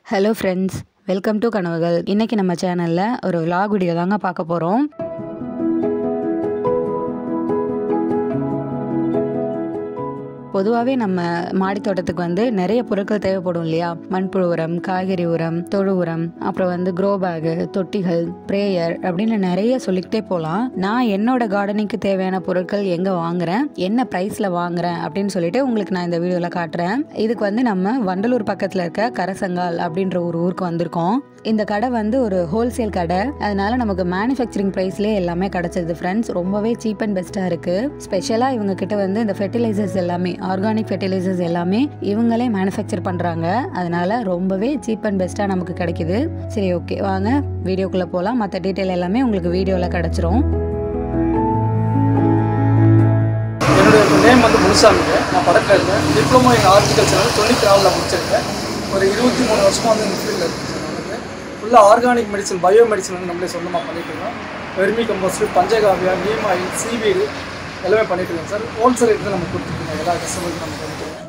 Hello friends welcome to கனவுகள் இன்றைக்கி நம்ம சேனலில் ஒரு vlog வீடியோ தாங்க பார்க்க போகிறோம் பொதுவாகவே நம்ம மாடி தோட்டத்துக்கு வந்து நிறைய பொருட்கள் தேவைப்படும் இல்லையா மண்புழு உரம் காய்கறி உரம் தொழு உரம் அப்புறம் வந்து க்ரோ பேகு தொட்டிகள் ப்ரேயர் அப்படின்னு நிறைய சொல்லிக்கிட்டே போகலாம் நான் என்னோட கார்டனிங்க்கு தேவையான பொருட்கள் எங்கே வாங்குறேன் என்ன ப்ரைஸில் வாங்குறேன் அப்படின்னு சொல்லிட்டு உங்களுக்கு நான் இந்த வீடியோவில் காட்டுறேன் இதுக்கு வந்து நம்ம வண்டலூர் பக்கத்தில் இருக்க கரசங்கால் அப்படின்ற ஒரு ஊருக்கு வந்திருக்கோம் இந்த கடை வந்து ஒரு ஹோல்சேல் கடை அதனால நமக்கு மேனுஃபேக்சரிங் ப்ரைஸ்லேயே எல்லாமே கிடச்சிது ஃப்ரெண்ட்ஸ் ரொம்பவே சீப் அண்ட் பெஸ்ட்டாக இருக்குது ஸ்பெஷலாக இவங்க கிட்ட வந்து இந்த ஃபெர்டிலைசர்ஸ் எல்லாமே ஆர்கானிக் ஃபெர்டிலைசர்ஸ் எல்லாமே இவங்களே மேனுஃபேக்சர் பண்ணுறாங்க அதனால ரொம்பவே சீப் அண்ட் பெஸ்ட்டாக நமக்கு கிடைக்குது சரி ஓகே வாங்க வீடியோக்குள்ளே போகலாம் மற்ற டீட்டெயில் எல்லாமே உங்களுக்கு வீடியோவில் கிடச்சிரும் என்னுடைய நேம் வந்து முனுசாமிங்க நான் படத்தில் இருக்கேன் டிப்ளமோ எங்கள் ஹார்டிகல்ச்சர் தொண்ணூற்றி நாலில் முடிச்சிருக்கேன் ஒரு இருபத்தி மூணு வருஷமாக வந்து இந்த ஃபீல்டில் இருக்கேன் சார் நம்மளுக்கு ஃபுல்லாக ஆர்கானிக் மெடிசன் பயோ மெடிசன் வந்து நம்மளே சொந்தமாக பண்ணிட்டு இருக்கோம் வெர்மி கம்போஸ்ட் பஞ்சகாவியா நீம் ஆயில் சீவீடு எல்லாமே பண்ணிட்டு இருக்கோம் சார் ஹோல்சேல் ரேட்டு நம்ம கொடுத்துருக்கோம் எல்லா கஸ்டமருக்கும் நம்ம பண்ணிட்டு இருக்கோம்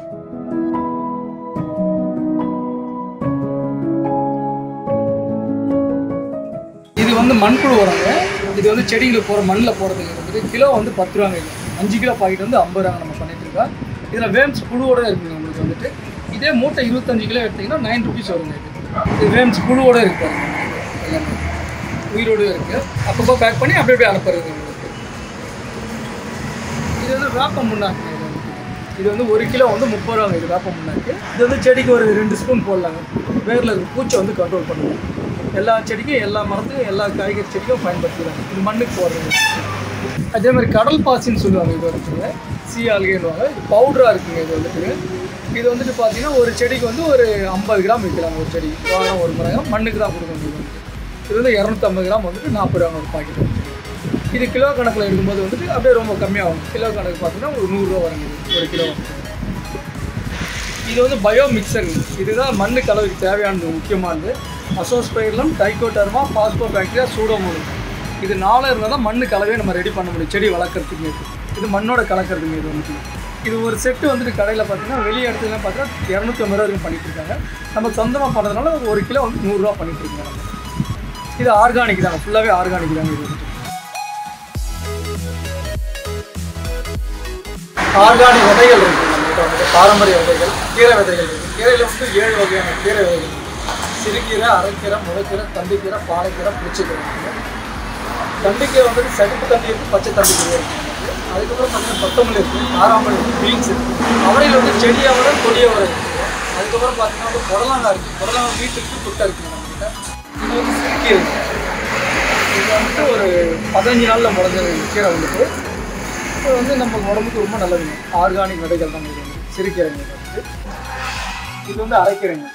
இது வந்து மண்புழு உரங்க இது வந்து செடிகளுக்கு போகிற மண்ணில் போகிறதுக்கு வந்துட்டு கிலோ வந்து பத்து ரூபாங்க இது அஞ்சு கிலோ பாக்கெட் வந்து ஐம்பது ரூபாங்க நம்ம பண்ணிட்டு இருக்கோம் இதில் வேம்ஸ் புழுவோட இருக்குங்க உங்களுக்கு வந்துட்டு இதே மூட்டை இருபத்தஞ்சு கிலோ எடுத்தீங்கன்னா நைன் ருபீஸ் வருங்க இது இது வேம்ஸ் புழுவோட இருக்கு பாருங்க. எல்லாமே உயிரோடு இருக்குது அப்பப்போ பேக் பண்ணி அப்படியே அப்படியே அனுப்புறது உங்களுக்கு இது வந்து வேப்ப முன்னாக்கு இது வந்து. இது வந்து ஒரு கிலோ வந்து முப்பது ரூபாங்க இது வேப்ப முன்னாக்கு இது வந்து செடிக்கு ஒரு ரெண்டு ஸ்பூன் போடலாங்க வேரில் இருக்க பூச்சை வந்து கண்ட்ரோல் பண்ணுவோம் எல்லா செடிக்கும் எல்லா மரத்துக்கும் எல்லா காய்கறி செடிக்கும் பயன்படுத்திக்கிறாங்க இது மண்ணுக்கு போடுறது அதே மாதிரி கடல் பாசின்னு சொல்லுவாங்க இது வந்துட்டு சி ஆல்கைன்னுவாங்க இது பவுடராக இருக்குங்க இது வந்துட்டு இது வந்துட்டு பார்த்தீங்கன்னா ஒரு செடிக்கு வந்து ஒரு ஐம்பது கிராம் விற்கிறாங்க ஒரு செடி வாரம் ஒரு முறை மண்ணுக்கு தான் கொடுக்கணும் இது வந்துட்டு இது வந்து இரநூத்தம்பது கிராம் வந்துட்டு நாற்பது ரூபா ஒரு பாக்கெட் வந்துட்டு இது கிலோ கணக்கில் எடுக்கும்போது வந்துட்டு அப்படியே ரொம்ப கம்மியாகும் கிலோ கணக்கு பார்த்தீங்கன்னா ஒரு நூறுரூவா வருங்க இது ஒரு கிலோ இது வந்து பயோ மிக்சர் இதுதான் மண்ணு கலவைக்கு தேவையானது முக்கியமானது அசோஸ்பைர்லம் டைகோடர்மா பாஸ்போ பாக்டீரியா சூடோமோனு இது நாலும் இருந்தால் தான் மண்ணு கலவையை நம்ம ரெடி பண்ண முடியும் செடி வளர்க்குறதுக்கு இது மண்ணோட கலக்கிறதுங்க இது வந்துட்டு இது ஒரு செட்டு வந்துட்டு கடையில் பார்த்தீங்கன்னா வெளியே இடத்துலாம் பார்த்தீங்கன்னா இரநூத்தி ஐம்பது ரூபா வரைக்கும் பண்ணிட்டு இருக்காங்க நம்ம சொந்தமாக பண்ணுறதுனால ஒரு கிலோ வந்து நூறுரூவா பண்ணிட்டு இருக்காங்க இது ஆர்கானிக் தாங்க ஃபுல்லாகவே ஆர்கானிக் தாங்க இது வந்துட்டு ஆர்கானிக் விதைகள் இருக்கு நம்மகிட்ட வந்துட்டு பாரம்பரிய விதைகள் கீரை விதைகள் இருக்கு கீரையில வந்து ஏழு வகையான கீரை விதைகள் இருக்கு சிறுகீரை அரைக்கீரை முளைக்கீரை தண்டுக்கீரை பாலைக்கீரை புளிச்சக்கீரை இருக்கு தண்டுக்கீரை வந்துட்டு சிகப்பு தண்டி இருக்கு பச்சை தண்டுக்கீரை இருக்கு அதுக்கப்புறம் பார்த்தீங்கன்னா கொத்தமல்லி இருக்கு காராமல்லி இருக்கு பீன்ஸ் இருக்கு அவரையில் வந்து செடியை விட கொடியை வர இருக்கு அதுக்கப்புறம் பார்த்தீங்கன்னா வந்து புடலங்காய் இருக்கு புடலங்காய் வீட்டுக்கு குட்டை இருக்குங்க நம்மகிட்ட இது வந்து சிறுகீரை இது வந்துட்டு ஒரு பதினஞ்சு நாளில் முளைஞ்ச கீரை வந்துட்டு இது வந்து நம்ம உடம்புக்கு ரொம்ப நல்லதுங்க ஆர்கானிக் விதைகள் தான் இது வந்து சிறுகீரைங்க இது வந்து இது வந்து அரைக்கீரைங்க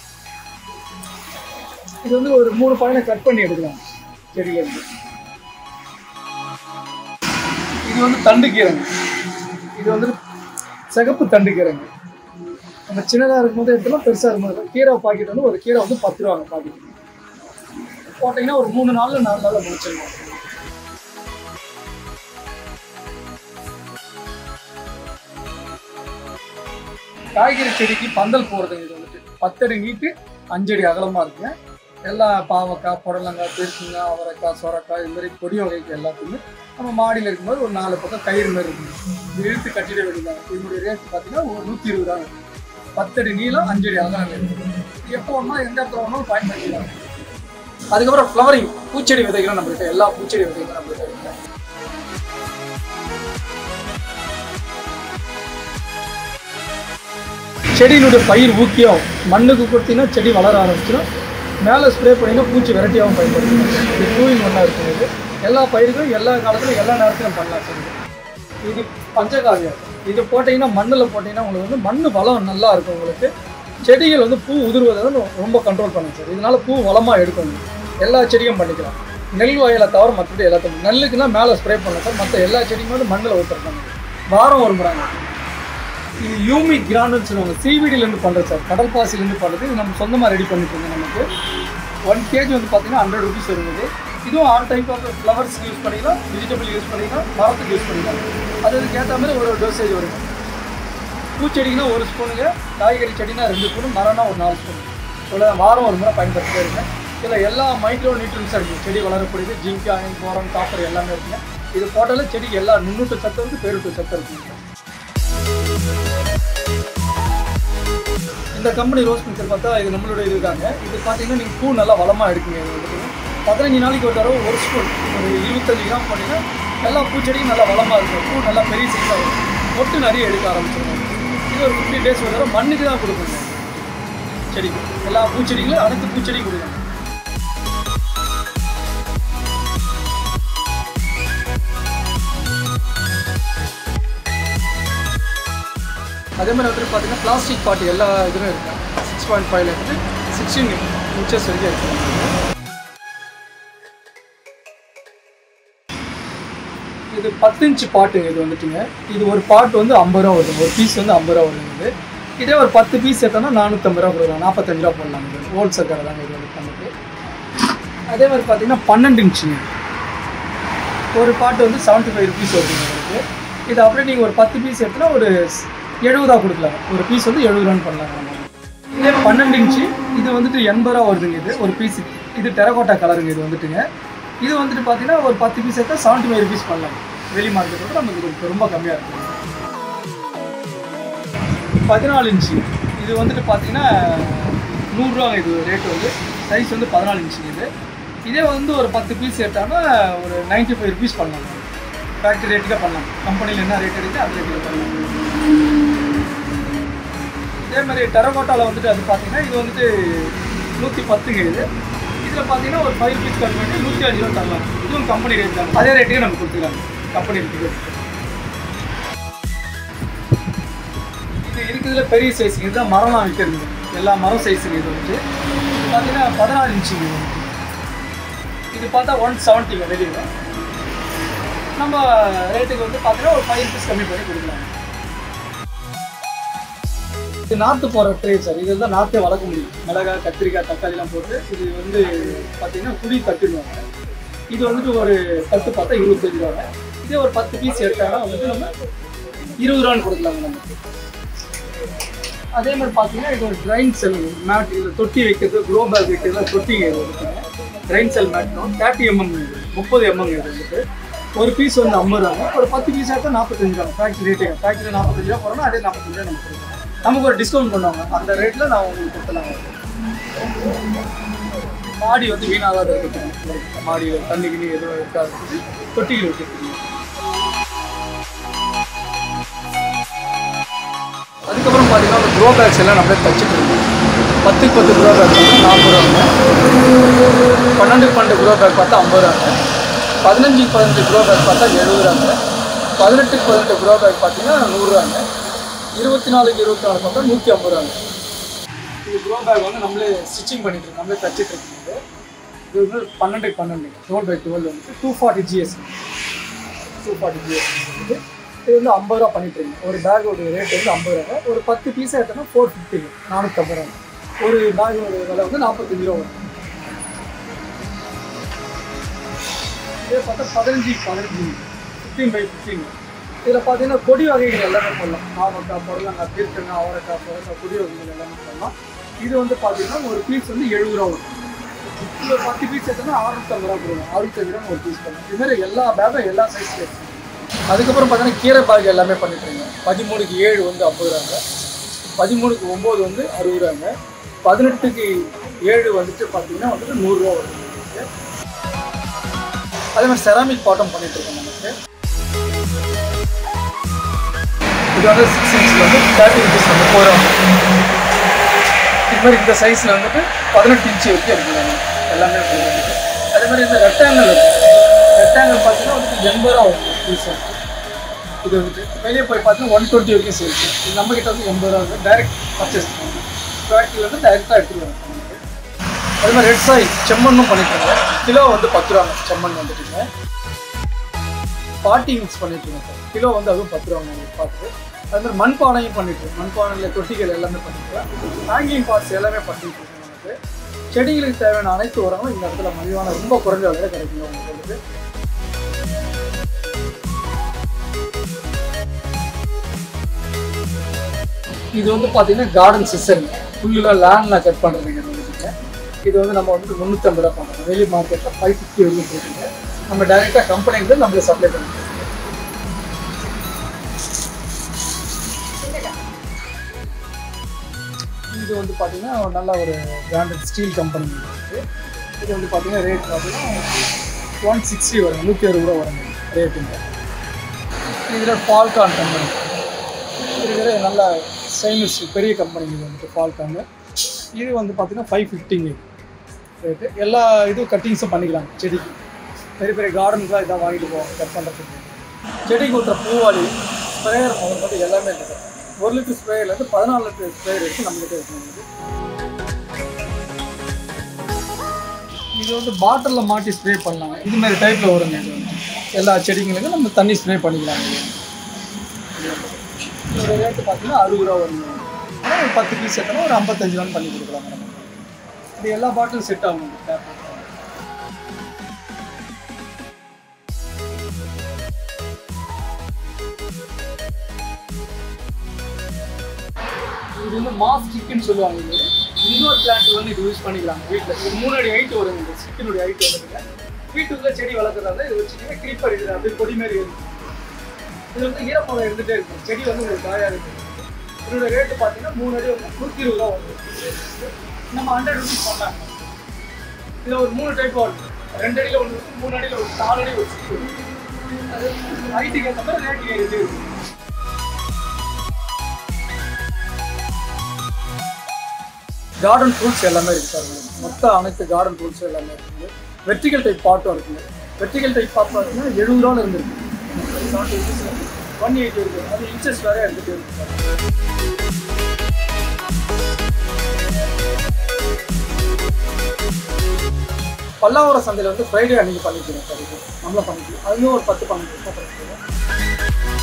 இது வந்து ஒரு மூணு பழனை கட் பண்ணி எடுக்கலாம் செடியிலேருந்து இது வந்து தண்டுக்கீரைங்க இது வந்து சிகப்பு தண்டுக்கீரைங்க நம்ம சின்னதாக இருக்கும்போது எடுத்துலாம் பெருசாக இருக்கும்போது கீரை பாக்கெட் வந்து ஒரு கீரை வந்து பத்து ரூபாங்க பாக்கெட் போட்டிங்கன்னா ஒரு மூணு நாளில் நாலு நாளில் முடிச்சிடலாம் காய்கறி செடிக்கு பந்தல் போடுறதுங்க இது வந்துட்டு பத்தடி நீட்டு அஞ்சடி அகலமாக இருக்குங்க எல்லா பாவக்காய் புடலங்காய் பெருசுங்காய் அவரைக்காய் சொரக்காய் இது மாதிரி கொடி வகைக்கு எல்லாத்துக்குமே நம்ம மாடியில் இருக்கும்போது ஒரு நாலு பக்கம் கயிறு மாதிரி இருக்குங்க இது இழுத்து கட்டிட வேண்டியதாங்க இதனுடைய ரேட் பார்த்தீங்கன்னா ஒரு நூற்றி இருபது ரூபாங்க பத்தடி நீளம் அஞ்சடி அகலம் இருக்குது எப்போ வேணாலும் எந்த இடத்துல வேணாலும் பயன்படுத்திக்கலாம் அதுக்கப்புறம் ஃப்ளவரிங் பூச்செடி விதைகளும் நம்மகிட்ட எல்லா பூச்செடி விதைகளும் நம்மகிட்ட இருக்கு செடியினுடைய பயிர் ஊக்கியம் மண்ணுக்கு கொடுத்தீங்கன்னா செடி வளர ஆரம்பிச்சிடும் மேலே ஸ்ப்ரே பண்ணிங்கன்னா பூச்சி வெரைட்டியாகவும் பயன்படுத்தணும் இது டூயின் ஒன்றா இருக்கும் இது எல்லா பயிருக்கும் எல்லா காலத்துலையும் எல்லா நேரத்திலும் பண்ணலாம் சார் இது. இது பஞ்சகாவியம் இது போட்டிங்கன்னா மண்ணில் போட்டிங்கன்னா உங்களுக்கு வந்து மண் வளம் நல்லா இருக்கும் உங்களுக்கு செடிகள் வந்து பூ உதிர்வதை வந்து ரொம்ப கண்ட்ரோல் பண்ணுங்க சார் இதனால பூ வளமாக எடுக்கணும் எல்லா செடியும் பண்ணிக்கலாம் நெல் வயலை தவிர மற்றபடி எல்லாத்தையும் நெல்லுக்குன்னா மேலே ஸ்ப்ரே பண்ணலாம் சார் மற்ற எல்லா செடியும் வந்து மண்ணில் ஊற்றுறாங்க வாரம் ஒரு முறைங்க இது யூமிக் கிராண்டுன்னு சொல்லுவாங்க சிவிடிலேருந்து பண்ணுறது சார் கடல் பாசிலேருந்து பண்ணுறது இது நம்ம சொந்தமாக ரெடி பண்ணிட்டு இருக்கோம் நமக்கு ஒன் கேஜி வந்து பார்த்தீங்கன்னா ஹண்ட்ரட் ருபீஸ் வருது இதுவும் ஆல் டைப் ஆஃப் ஃப்ளவர்ஸ்க்கு யூஸ் பண்ணிக்கலாம் வெஜிடபிள் யூஸ் பண்ணிக்கலாம் மரத்துக்கு யூஸ் பண்ணிக்கலாம் அது அதுக்கு ஏற்ற மாதிரி ஒரு டோசேஜ் வரும் பூச்செடிக்குனா ஒரு ஸ்பூனுங்க காய்கறி செடினா ரெண்டு ஸ்பூனு மரம்னா ஒரு நாலு ஸ்பூன் இவ்வளோ வாரம் ஒரு முறை பயன்படுத்திட்டே இருக்கேன் இதில் எல்லா மைக்ரோ நியூட்ரன்ஸ் இருக்குது செடி வளரக்கூடியது ஜிங்க் அயன் போரம் காப்பர் எல்லாமே இருக்குங்க இது போட்டாலே செடிக்கு எல்லா நுண்ணூட்ட சத்து இருக்கு பேருட்டு சத்து இருக்குங்க இந்த கம்பெனி ரோஸ் மிக்சர் பார்த்தா இது நம்மளோட இதுதாங்க இது பார்த்தீங்கன்னா நீங்கள் பூ நல்லா வளமாக எடுக்குங்க இது வந்துட்டு பதினஞ்சு நாளைக்கு ஒரு தடவை ஒரு ஸ்பூன் ஒரு இருபத்தஞ்சு கிராம் போட்டிங்கன்னா எல்லா பூச்செடியும் நல்லா வளமாக இருக்கும் பூ நல்லா பெரிய சைஸாக வரும் மொட்டு நிறைய எடுக்க ஆரம்பிச்சிருவாங்க இது ஒரு ஃபிஃப்டி டேஸ் ஒரு தடவை மண்ணுக்கு தான் கொடுக்கணும் செடிக்கு எல்லா பூச்செடிகளும் அனைத்து பூச்செடியும் கொடுக்கணும் அதே மாதிரி வந்துட்டு பார்த்தீங்கன்னா பிளாஸ்டிக் பாட்டு எல்லா இதுவும் இருக்கு சிக்ஸ் பாயிண்ட் ஃபைவ்லேருந்து சிக்ஸ்டீன் இன்ச்சஸ் வரைக்கும் இருக்கு இது பத்து இன்ச் பாட்டு இது வந்துட்டுங்க இது ஒரு பாட்டு வந்து ஐம்பது ரூபா வருது ஒரு பீஸ் வந்து ஐம்பது ரூபா வருது இது இதே ஒரு பத்து பீஸ் எடுத்தோம்னா நானூற்றம்பது ரூபா கொடுக்கலாம் நாற்பத்தஞ்சு ரூபா போடலாம் இது ஹோல்சேல் கடை தாங்க இது வந்து நமக்கு அதே மாதிரி பார்த்தீங்கன்னா பன்னெண்டு இன்ச்சுங்க ஒரு பாட்டு வந்து செவன்ட்டி ஃபைவ் ருபீஸ் வருதுங்க உங்களுக்கு இது அப்படியே நீங்கள் ஒரு பத்து பீஸ் எடுத்தோன்னா ஒரு எழுபதா கொடுக்கலாம் ஒரு பீஸ் வந்து எழுபது ரூபான்னு பண்ணலாம் நம்ம. இதே பன்னெண்டு இன்ச்சு இது வந்துட்டு எண்பது ரூபா வருதுங்க இது ஒரு பீஸ் இது டெரகோட்டா கலருங்க இது வந்துட்டுங்க இது வந்துட்டு பார்த்தீங்கன்னா ஒரு பத்து பீஸ் எடுத்தால் செவன்ட்டி ஃபைவ் ருபீஸ் பண்ணலாம் வெளி மார்க்கெட்டோட நமக்கு இது ரொம்ப கம்மியாக இருக்கும் பதினாலு இன்ச்சு இது வந்துட்டு பார்த்தீங்கன்னா நூறுரூவா இது ரேட் வந்து சைஸ் வந்து பதினாலு இன்ச்சு இது இதே வந்து ஒரு பத்து பீஸ் எடுத்தாங்கன்னா ஒரு 95 ஃபைவ் ருபீஸ் பண்ணலாம் ஃபேக்ட்ரி ரேட்டுக்கே பண்ணலாம் கம்பெனியில் என்ன ரேட் இருக்குது அந்த ரேட்டுக்கு பண்ணலாம் இதே மாதிரி டெரகோட்டாவில் வந்துட்டு அது பார்த்தீங்கன்னா இது வந்துட்டு நூற்றி பத்துங்க இது இதில் பார்த்தீங்கன்னா ஒரு ஃபைவ் ருபீஸ் கம்மி பண்ணி நூற்றி அஞ்சு ரூபா தரலாம் இதுவும் கம்பெனி ரேட் தான் அதே ரேட்டுக்கே நம்ம கொடுத்துக்கலாம் கம்பெனி ரேட்டுக்கு இது இருக்கிறதுல பெரிய சைஸ் இதுதான் மரம்லாம் விற்கிறது எல்லா மரம் சைஸுங்க இது வந்துட்டு இது பார்த்தீங்கன்னா பதினாறு இன்ச்சுங்க இது வந்துட்டு. இது பார்த்தா ஒன் செவன்ட்டிங்க வெளியில் நம்ம ரேட்டுக்கு வந்து பார்த்தீங்கன்னா ஒரு ஃபைவ் ருபீஸ் கம்மி பண்ணி கொடுக்கலாம் இது நாற்று போகிற ட்ரே சார் இதில் தான் நாற்றே வளர்க்க முடியும் மிளகாய் கத்திரிக்காய் தக்காளிலாம் போட்டு இது வந்து பார்த்தீங்கன்னா குழி தட்டிடுவாங்க இது வந்துட்டு ஒரு தட்டு பார்த்தா இருபத்தஞ்சு ரூபாங்க இதே ஒரு பத்து பீஸ் எடுத்தாங்கன்னா வந்துட்டு நம்ம இருபது ரூபான்னு கொடுக்கலாங்க நமக்கு அதே மாதிரி பார்த்தீங்கன்னா இது ஒரு ட்ரைன் செல் மேட் இது தொட்டி வைக்கிறது க்ரோ பேக் வைக்கிறது தொட்டிங்க இது வந்துட்டு drain cell mat thirty MM இது முப்பது எம்எம் இது வந்துட்டு ஒரு பீஸ் வந்து ஐம்பது ரூபாங்க ஒரு பத்து பீஸ் எடுத்தால் நாற்பத்தஞ்சு ரூபா ஃபேக்ட்ரி ரேட்டு ஃபேக்ட்ரி நாற்பத்தஞ்சு ரூபா போகிறோம்னா அதே நாற்பத்தஞ்சு ரூபா நமக்கு கொடுக்கும். நமக்கு ஒரு டிஸ்கவுண்ட் பண்ணுவாங்க அந்த ரேட்டில் நான் உங்களுக்கு கொடுத்துலாங்க மாடி வந்து வீணாகாத இருக்கட்டும் மாடியில் தண்ணி கிண்ணி எதுவும் இருக்காது தொட்டிகள் வைக்கிறதுக்கு அதுக்கப்புறம் பார்த்தீங்கன்னா அந்த க்ரோ பேக்ஸ் எல்லாம் நம்மளே தச்சுட்டு இருக்கோம் பத்துக்கு பத்து க்ரோ பேக் பார்த்தா நாற்பது ரூபாங்க பன்னெண்டுக்கு பன்னெண்டு க்ரோ பேக் பார்த்தா ஐம்பது ரூபாங்க பதினஞ்சுக்கு பதினஞ்சு க்ரோ பேக் பார்த்தா எழுபது ரூபாங்க பதினெட்டுக்கு பதினெட்டு க்ரோ பேக் பார்த்தீங்கன்னா நூறுரூவாங்க இருபத்தி நாலுக்கு இருபத்தி நாலு பார்த்தா நூற்றி ஐம்பது ரூபாங்க இது க்ரோ பேக் வந்து நம்மளே ஸ்டிச்சிங் பண்ணிட்டு இருக்கோம் நம்மளே தச்சுட்டு இருக்கோம் இது வந்து பன்னெண்டுக்கு பன்னெண்டு டுவெல் பை டுவெல் வந்து two forty GSM two forty GSM வந்து இது வந்து ஐம்பது ரூபா பண்ணிட்டு இருக்கோம் ஒரு பேக்கோட ரேட் வந்து ஐம்பது ரூபா ஒரு பத்து பீஸாக எடுத்தோம்னா ஃபோர் ஃபிஃப்டிங்க நானூற்றம்பது ரூபா ஒரு பேக்கோட விலை வந்து நாற்பத்தஞ்சு ரூபா வரும் இதே பார்த்தா பதினஞ்சு பதினஞ்சு ஃபிஃப்டீன் பை ஃபிஃப்டீன் இதில் பார்த்தீங்கன்னா கொடி வகைகள் எல்லாமே போடலாம் நாவக்காய் புடலங்காய் பீர்க்கங்காய் அவரைக்காய் புடலங்காய் கொடி வகைகள் எல்லாமே போடலாம் இது வந்து பார்த்தீங்கன்னா ஒரு பீஸ் வந்து எழுபது ரூபா வரும் இது ஒரு பத்து பீஸ் எடுத்தோம்னா அறுநூத்தம்பது ரூபா கொடுக்கும் அறுபத்தஞ்சு ரூபா ஒரு பீஸ் பண்ணும் இது மாதிரி எல்லா பேக்கும் எல்லா சைஸ்லையும் இருக்கு அதுக்கப்புறம் பார்த்தீங்கன்னா கீரை பாகு எல்லாமே பண்ணிட்டு இருக்கேன் பதிமூணுக்கு ஏழு வந்து ஐம்பது ரூபாங்க பதிமூணுக்கு ஒம்பது வந்து அறுபது ரூபாங்க பதினெட்டுக்கு ஏழு வந்துட்டு பார்த்தீங்கன்னா வந்துட்டு நூறுரூவா வரும் நமக்கு. அதே மாதிரி செராமிக் பாட்டம் பண்ணிட்டு இருக்கோம் நமக்கு இது வந்து சிக்ஸ் இன்ச்சில் வந்து தேர்ட்டி ருபீஸ் வந்து ஃபோர் இது மாதிரி இந்த சைஸில் வந்துட்டு பதினெட்டு இன்ச்சு வரைக்கும் இருக்குது நமக்கு. எல்லாமே இருக்குது அதே மாதிரி இந்த ரெக்டாங்கிள் இருக்குது ரெக்டாங்கிள் பார்த்தீங்கன்னா வந்துட்டு எண்பது ரூபா வரும் பீஸ் இது வந்துட்டு வெளியே போய் பார்த்தீங்கன்னா ஒன் டுவெண்ட்டி வரைக்கும் சேல்ஸ் இது நம்ம கிட்ட வந்து எண்பது ரூபா வந்து டைரக்ட் பர்ச்சேஸ் பண்ணுவோம் ஃபேக்ட்ரியில் வந்து டைரெக்டாக எடுத்துகிட்டு வரோம் அதே மாதிரி ரெட் சாய் செம்மண்ணும் பண்ணிட்டுருங்க கிலோ வந்து பத்து ரூபாங்க செம்மண் வந்துட்டுங்க பாட்டி மிக்ஸ் பண்ணிட்டுருங்க சார் கிலோ வந்து அதுவும் பத்து ரூபாங்க உங்களுக்கு பார்த்துட்டு அது மாதிரி மண்பானையும் பண்ணிட்டு மண்பானையில் தொட்டிகள் எல்லாமே பண்ணிக்கலாம் ஹேங்கிங் பார்ட்ஸ் எல்லாமே பண்ணிட்டு இருக்கோம் நமக்கு செடிகளுக்கு தேவையான அனைத்து உரங்களும் இந்த இடத்துல மலிவான ரொம்ப குறைஞ்ச விலையில கிடைக்குங்க உங்களுக்கு வந்து இது வந்து பார்த்தீங்கன்னா கார்டன் சிசன் புல்லுல லேண்ட்ல கட் பண்ணுறதுங்க இது வந்துட்டு இது வந்து நம்ம வந்து முந்நூற்றம்பது ரூபா பண்ணுறோம் வெளி மார்க்கெட்டில் ஃபைவ் ஃபிஃப்டி வரைக்கும் போட்டுருங்க நம்ம டைரெக்டாக கம்பெனிக்கு நம்மளுக்கு சப்ளை பண்ணுறோம் இது வந்து பார்த்தீங்கன்னா நல்ல ஒரு பிராண்டட் ஸ்டீல் கம்பெனி இருக்குது இது வந்து பார்த்தீங்கன்னா ரேட் பார்த்தீங்கன்னா ஒன் சிக்ஸ்டி வரும் நூற்றி அறுபது ரூபா வரும் ரேட்டுங்க இதில் ஃபால்கான் கம்பெனி இருக்கிற நல்ல ஸ்டெயின்லெஸ் பெரிய கம்பெனி இது வந்துட்டு ஃபால்காங்க இது வந்து பார்த்தீங்கன்னா ஃபைவ் ஃபிஃப்டிங்க ரேட்டு எல்லா இதுவும் கட்டிங்ஸும் பண்ணிக்கலாம் செடிக்கு பெரிய பெரிய கார்டனுக்குலாம் இதான் வாங்கிட்டு போவோம் கட் பண்ணுறதுக்கு செடிக்கு ஊற்றுற பூவாளி ஸ்ப்ரேயர் முதல் மட்டும் எல்லாமே இருக்குது ஒரு லிட்டர் ஸ்ப்ரேயர்லேருந்து பதினாலு லிட்டர் ஸ்ப்ரேயர் வச்சு நம்மகிட்ட இருக்குது இது வந்து பாட்டிலில் மாட்டி ஸ்ப்ரே பண்ணலாம் இது மாதிரி டைப்பில் வருங்க இது வந்து எல்லா செடிங்களுக்கும் நம்ம தண்ணி ஸ்ப்ரே பண்ணிக்கலாம் இது. இதோட ரேட்டு பார்த்தீங்கன்னா அறுபது ரூபா வருங்க ஆனால் ஒரு பத்து பீஸ் எத்தனை ஒரு ஐம்பத்தஞ்சு ரூபான்னு பண்ணி கொடுக்கலாம் நம்ம இது எல்லா பாட்டிலும் செட் ஆகும் டேப் இது வந்து மாஸ் ஸ்டிக்குன்னு சொல்லுவாங்க இது இன்னொரு பிளான்ட் வந்து இது யூஸ் பண்ணிக்கலாம் வீட்டில் இது மூணு அடி ஹைட் வரும் இந்த ஸ்டிக்கினுடைய ஹைட் வந்துருங்க வீட்டுக்குள்ள செடி வளர்க்குறதா இது வச்சுக்கிங்க க்ரீப்பர் இது அப்படியே கொடி மாதிரி இருக்கும் இது வந்து ஈரப்பதம் இருந்துகிட்டே இருக்கும் செடி வந்து உங்களுக்கு காயாக இருக்கும் இதோட ரேட்டு பார்த்தீங்கன்னா மூணு அடி வந்து நூற்றி இருபது ரூபா வரும் நம்ம ஹண்ட்ரட் ருபீஸ் பண்ணாங்க இதில் ஒரு மூணு டைப் வரும் ரெண்டு அடியில் ஒன்று இருக்கும் மூணு அடியில் ஒரு நாலு அடி ஒரு செடி இருக்கும் அது ஹைட்டுக்கு ஏற்ற மாதிரி ரேட்டு ஏறிட்டே இருக்கும் கார்டன் ஃப்ரூட்ஸ் எல்லாமே இருக்கு சார் உங்களுக்கு. மொத்த அனைத்து கார்டன் ஃப்ரூட்ஸ் எல்லாமே இருக்குது வெர்டிகல் டைப் பாட்டும் இருக்குங்க வெர்டிகல் டைப் பாட் பார்த்தீங்கன்னா எழுபது ரூபாவில் இருந்துருக்கு ஒன் எயிட்டி இருக்கு அது இன்ச்சஸ் வேற எடுத்துகிட்டு இருக்கு சார் பல்லாவரம் சந்தையில் வந்து ஃப்ரைடே அன்னைக்கு பண்ணிக்கிறோம் சார் இது நம்மளும் பண்ணிக்கலாம் அதுலேயும் ஒரு பத்து பண்ணிக்கிறோம்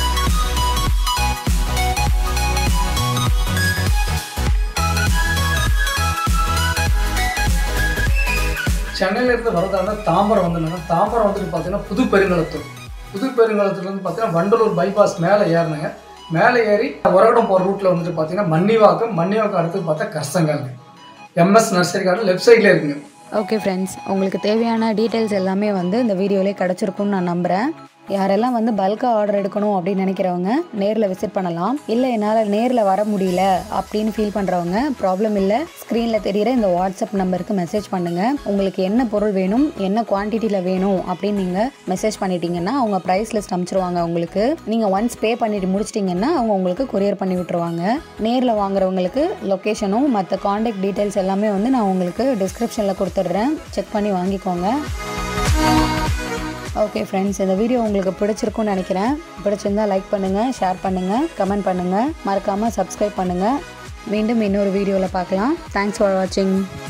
சென்னையில இருந்து வரதால தாம்பரம் வந்து தாம்பரம் வந்துட்டு பார்த்தீங்கன்னா புது பெருங்கலத்தூர் புது பெருங்கலத்தூர்ல இருந்து பார்த்தீங்கன்னா வண்டலூர் பைபாஸ் மேலே ஏறினாங்க மேலே ஏறி உரகடம் போகிற ரூட்டில் வந்துட்டு பார்த்தீங்கன்னா மன்னிவாக்கம் மன்னிவாக்கம் அடுத்து பார்த்தா கர்சங்காங்க எம்எஸ் நர்சரி கார்டு லெஃப்ட் சைடில் இருக்குங்க ஓகே ஃப்ரெண்ட்ஸ் உங்களுக்கு தேவையான டீட்டெயில்ஸ் எல்லாமே வந்து இந்த வீடியோலேயே கிடச்சிருக்கும்னு நான் நம்புகிறேன் யாரெல்லாம் வந்து பல்காக ஆர்டர் எடுக்கணும் அப்படின்னு நினைக்கிறவங்க நேரில் விசிட் பண்ணலாம் இல்லை என்னால் நேரில் வர முடியல அப்படின்னு ஃபீல் பண்ணுறவங்க ப்ராப்ளம் இல்லை ஸ்க்ரீனில் தெரியிற இந்த வாட்ஸ்அப் நம்பருக்கு மெசேஜ் பண்ணுங்கள் உங்களுக்கு என்ன பொருள் வேணும் என்ன குவான்டிட்டியில் வேணும் அப்படின்னு நீங்கள் மெசேஜ் பண்ணிட்டீங்கன்னா அவங்க ப்ரைஸ் லிஸ்ட் அனுப்பிச்சிருவாங்க உங்களுக்கு நீங்கள் ஒன்ஸ் பே பண்ணிட்டு முடிச்சிட்டிங்கன்னா அவங்க உங்களுக்கு கொரியர் பண்ணி விட்டுருவாங்க நேரில் வாங்குறவங்களுக்கு லொக்கேஷனும் மற்ற காண்டாக்ட் டீட்டெயில்ஸ் எல்லாமே வந்து நான் உங்களுக்கு டிஸ்கிரிப்ஷனில் கொடுத்துட்றேன் செக் பண்ணி வாங்கிக்கோங்க ஓகே ஃப்ரெண்ட்ஸ் இந்த வீடியோ உங்களுக்கு பிடிச்சிருக்கும்னு நினைக்கிறேன் பிடிச்சிருந்தா லைக் பண்ணுங்கள் ஷேர் பண்ணுங்கள் கமெண்ட் பண்ணுங்கள் மறக்காமல் சப்ஸ்கிரைப் பண்ணுங்கள் மீண்டும் இன்னொரு வீடியோவில் பார்க்கலாம் தேங்க்ஸ் ஃபார் வாட்சிங்